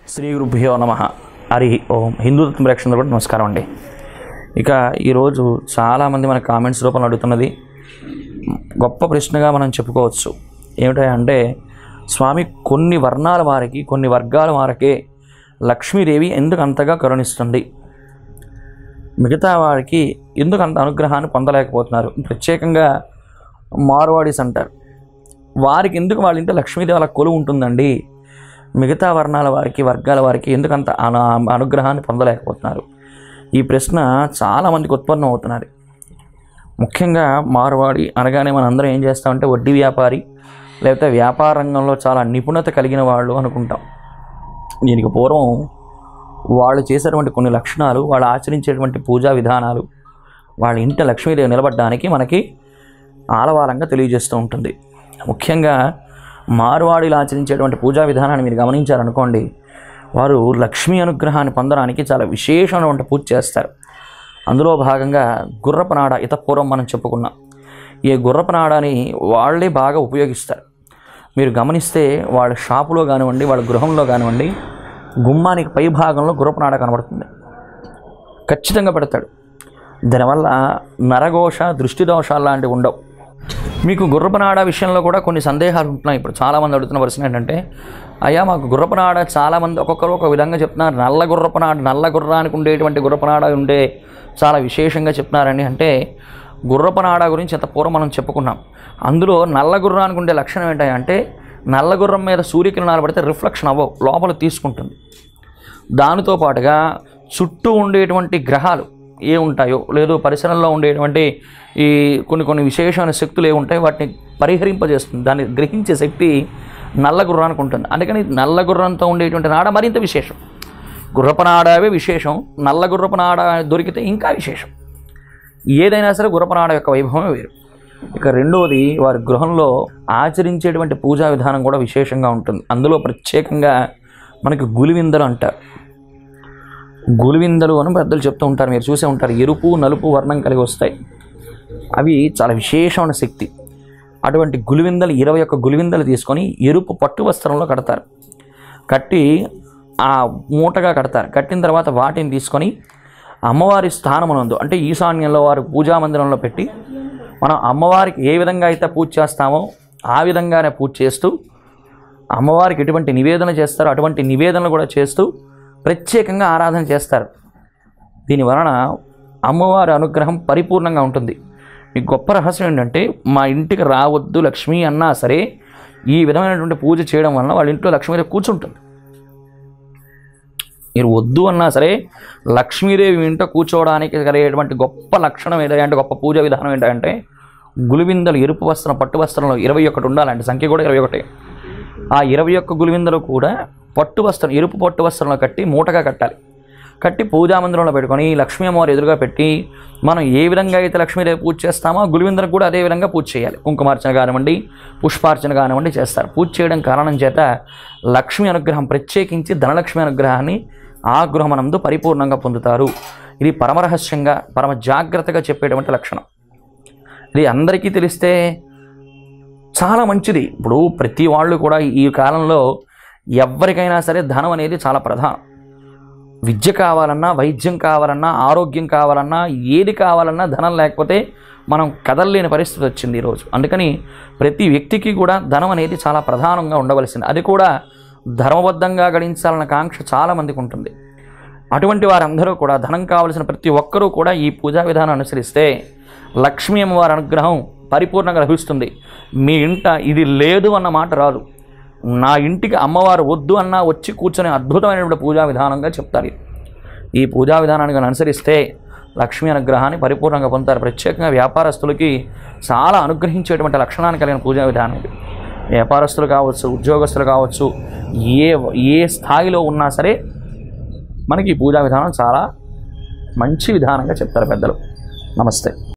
శ్రీ గురుభ్యో నమ హరి ఓం హిందూ తత్వ రక్షణ కూడా నమస్కారం అండి ఇక ఈరోజు చాలామంది మన కామెంట్స్ రూపంలో అడుగుతున్నది గొప్ప ప్రశ్నగా మనం చెప్పుకోవచ్చు ఏమిటంటే స్వామి కొన్ని వర్ణాల వారికి కొన్ని వర్గాల వారికే లక్ష్మీదేవి ఎందుకు అంతగా కరుణిస్తుంది మిగతా వారికి ఎందుకు అంత అనుగ్రహాన్ని పొందలేకపోతున్నారు ప్రత్యేకంగా మార్వాడీస్ అంటారు వారికి ఎందుకు వాళ్ళ ఇంట్లో లక్ష్మీదేవి అలా కొలువు ఉంటుందండి మిగతా వర్ణాల వారికి వర్గాల వారికి ఎందుకు అంత అను అనుగ్రహాన్ని పొందలేకపోతున్నారు ఈ ప్రశ్న చాలామందికి ఉత్పన్నం అవుతున్నది ముఖ్యంగా మార్వాడి అనగానే మనం అందరం ఏం చేస్తామంటే వడ్డీ వ్యాపారి లేకపోతే వ్యాపార రంగంలో చాలా నిపుణత కలిగిన వాళ్ళు అనుకుంటాం దీనికి పూర్వం వాళ్ళు చేసేటువంటి కొన్ని లక్షణాలు వాళ్ళు ఆచరించేటువంటి పూజా విధానాలు వాళ్ళ ఇంట లక్ష్మీదేవి నిలబడడానికి మనకి ఆలవాలంగా తెలియజేస్తూ ఉంటుంది ముఖ్యంగా మార్వాడీలు ఆచరించేటువంటి పూజా విధానాన్ని మీరు గమనించారనుకోండి వారు లక్ష్మీ అనుగ్రహాన్ని పొందడానికి చాలా విశేషమైనటువంటి పూజ చేస్తారు అందులో భాగంగా గుర్రపనాడ ఇతపూర్వం మనం చెప్పుకున్నాం ఈ గుర్రపనాడని వాళ్ళే బాగా ఉపయోగిస్తారు మీరు గమనిస్తే వాళ్ళ షాపులో కానివ్వండి వాళ్ళ గృహంలో కానివ్వండి గుమ్మానికి పై భాగంలో గుర్రపనాడ కనబడుతుంది ఖచ్చితంగా పెడతాడు దానివల్ల నరఘోష దృష్టి దోషాలు లాంటివి ఉండవు మీకు గుర్రపనాడ విషయంలో కూడా కొన్ని సందేహాలు ఉంటున్నాయి ఇప్పుడు చాలామంది అడుగుతున్న ప్రశ్న ఏంటంటే అయ్యా మాకు గుర్రపనాడ చాలామంది ఒక్కొక్కరు ఒక విధంగా చెప్తున్నారు నల్ల గుర్రపనాడ నల్ల గుర్రానికి ఉండేటువంటి గుర్రపనాడ ఉండే చాలా విశేషంగా చెప్తున్నారని అంటే గుర్రపనాడ గురించి ఎంత పూర్వం మనం చెప్పుకున్నాం అందులో నల్ల గుర్రానికి ఉండే లక్షణం ఏంటంటే నల్ల గుర్రం మీద సూర్యకిరణాలు పడితే రిఫ్లెక్షన్ అవ్వవు లోపల తీసుకుంటుంది దానితో పాటుగా చుట్టూ ఉండేటువంటి గ్రహాలు ఏ ఉంటాయో లేదు పరిసరంలో ఉండేటువంటి ఈ కొన్ని కొన్ని విశేషమైన శక్తులు ఏ ఉంటాయో వాటిని పరిహరింపజేస్తుంది దాన్ని గ్రహించే శక్తి నల్ల గుర్రానికి ఉంటుంది అందుకని నల్ల గుర్రంతో ఉండేటువంటి నాడ మరింత విశేషం గుర్రపు నాడవే విశేషం నల్ల గుర్రపు నాడ దొరికితే ఇంకా విశేషం ఏదైనా సరే గుర్రపు నాడ యొక్క వైభవమే వేరు ఇక రెండవది వారి గృహంలో ఆచరించేటువంటి పూజా విధానం కూడా విశేషంగా ఉంటుంది అందులో ప్రత్యేకంగా మనకి గులివిందలు అంటారు గులివిందలు అని పెద్దలు చెప్తూ ఉంటారు మీరు చూసే ఉంటారు ఎరుపు నలుపు వర్ణం కలిగి వస్తాయి అవి చాలా విశేషమైన శక్తి అటువంటి గులివిందలు ఇరవై ఒక్క గులివిందలు తీసుకొని ఎరుపు పట్టు వస్త్రంలో కడతారు కట్టి ఆ మూటగా కడతారు కట్టిన తర్వాత వాటిని తీసుకొని అమ్మవారి స్థానమునందు అంటే ఈశాన్యంలో వారు పూజా మందిరంలో పెట్టి మనం అమ్మవారికి ఏ విధంగా అయితే పూజ చేస్తామో ఆ విధంగానే పూజ చేస్తూ అమ్మవారికి ఎటువంటి నివేదన చేస్తారో అటువంటి నివేదనలు కూడా చేస్తూ ప్రత్యేకంగా ఆరాధన చేస్తారు దీని వలన అమ్మవారి అనుగ్రహం పరిపూర్ణంగా ఉంటుంది ఈ గొప్ప రహస్యం ఏంటంటే మా ఇంటికి రావద్దు లక్ష్మి అన్నా సరే ఈ విధమైనటువంటి పూజ చేయడం వలన వాళ్ళ ఇంట్లో లక్ష్మీదేవి కూర్చుంటుంది మీరు వద్దు అన్నా సరే లక్ష్మీదేవి ఇంట కూర్చోవడానికి కలిగేటువంటి గొప్ప లక్షణం ఏంటంటే గొప్ప పూజ విధానం ఏంటంటే గులివిందలు ఎరుపు వస్త్రం పట్టు వస్త్రంలో ఇరవై ఒకటి ఉండాలంటే సంఖ్య కూడా ఇరవై ఒకటి ఆ ఇరవై ఒక్క గులివిందలు కూడా పట్టు వస్త్రం ఎరుపు పట్టు వస్త్రంలో కట్టి మూటగా కట్టాలి కట్టి పూజా మందిరంలో పెట్టుకొని లక్ష్మీ అమ్మవారు ఎదురుగా పెట్టి మనం ఏ విధంగా అయితే లక్ష్మీదేవి పూజ చేస్తామో ఆ గులివిందలకు కూడా అదే విధంగా పూజ చేయాలి కుంకుమార్చన కానివ్వండి పుష్పార్చన కానివ్వండి చేస్తారు పూజ చేయడం కారణం చేత లక్ష్మీ అనుగ్రహం ప్రత్యేకించి ధనలక్ష్మి అనుగ్రహాన్ని ఆ గృహమనందు పరిపూర్ణంగా పొందుతారు ఇది పరమరహస్యంగా పరమ జాగ్రత్తగా చెప్పేటువంటి లక్షణం ఇది అందరికీ తెలిస్తే చాలా మంచిది ఇప్పుడు ప్రతి వాళ్ళు కూడా ఈ కాలంలో ఎవరికైనా సరే ధనం అనేది చాలా ప్రధానం విద్య కావాలన్నా వైద్యం కావాలన్నా ఆరోగ్యం కావాలన్నా ఏది కావాలన్నా ధనం లేకపోతే మనం కదలలేని పరిస్థితి వచ్చింది ఈరోజు అందుకని ప్రతి వ్యక్తికి కూడా ధనం అనేది చాలా ప్రధానంగా ఉండవలసింది అది కూడా ధర్మబద్ధంగా గడించాలన్న కాంక్ష చాలామందికి ఉంటుంది అటువంటి వారందరూ కూడా ధనం కావలసిన ప్రతి ఒక్కరూ కూడా ఈ పూజా విధానం అనుసరిస్తే లక్ష్మీ అమ్మవారి అనుగ్రహం పరిపూర్ణంగా లభిస్తుంది మీ ఇంట ఇది లేదు అన్న మాట రాదు నా ఇంటికి అమ్మవారు వద్దు అన్నా వచ్చి కూర్చొని అద్భుతమైనటువంటి పూజా విధానంగా చెప్తారు ఇది. ఈ పూజా విధానాన్ని కనుక అనుసరిస్తే లక్ష్మీ అనుగ్రహాన్ని పరిపూర్ణంగా పొందుతారు ప్రత్యేకంగా వ్యాపారస్తులకి చాలా అనుగ్రహించేటువంటి లక్షణాన్ని కలిగిన పూజా విధానం ఇది వ్యాపారస్తులు కావచ్చు ఉద్యోగస్తులు కావచ్చు ఏ ఏ స్థాయిలో ఉన్నా సరే మనకి ఈ పూజా విధానం చాలా మంచి విధానంగా చెప్తారు పెద్దలు నమస్తే